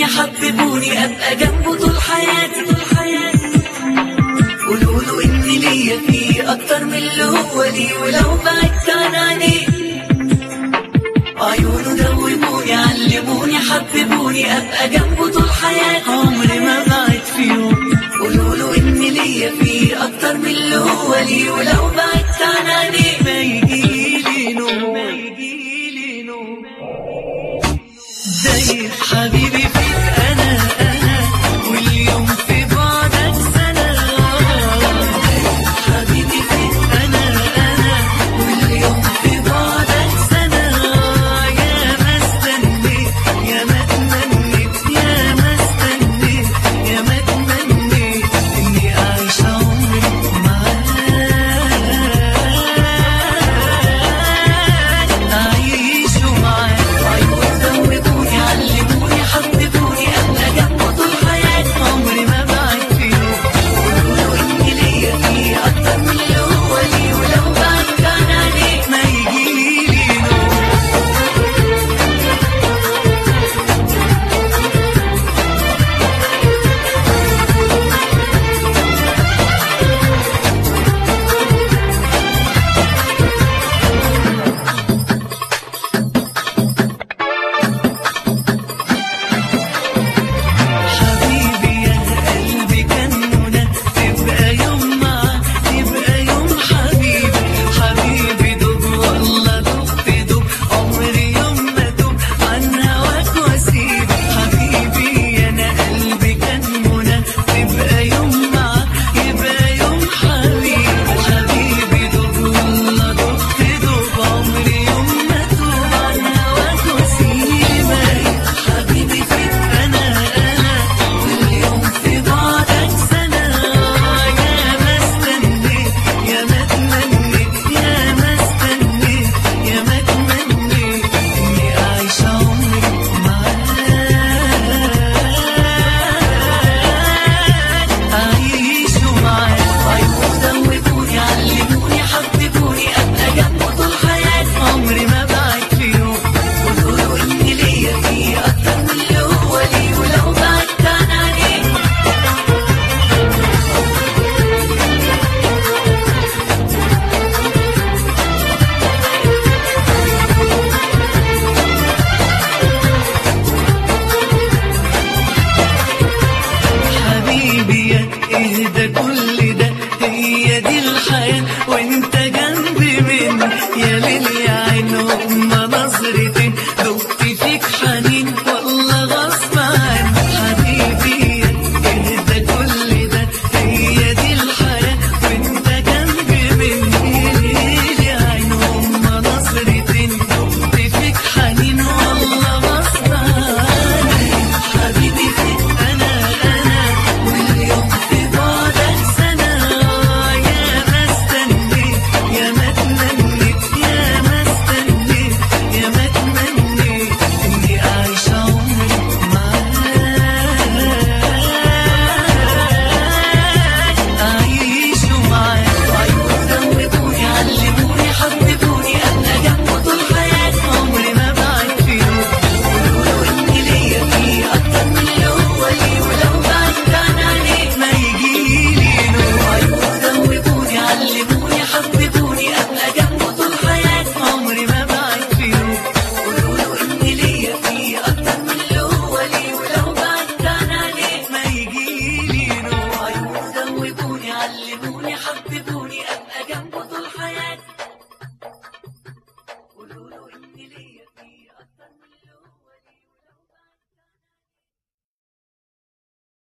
حببوني ابقى جنبه طول حياتي طول حياتي قولوا له ان ليا فيه اكتر من اللي هو ليه ولو بعدت عن عينيه عيونه دوبوني علموني حببوني ابقى جنبه طول حياتي عمري ما بعد فيهم قولوا له ان ليا فيه اكتر من اللي هو ليه ولو بعدت عن عينيه ما يجيلي نوم ما يجيلي نوم زي حبيبي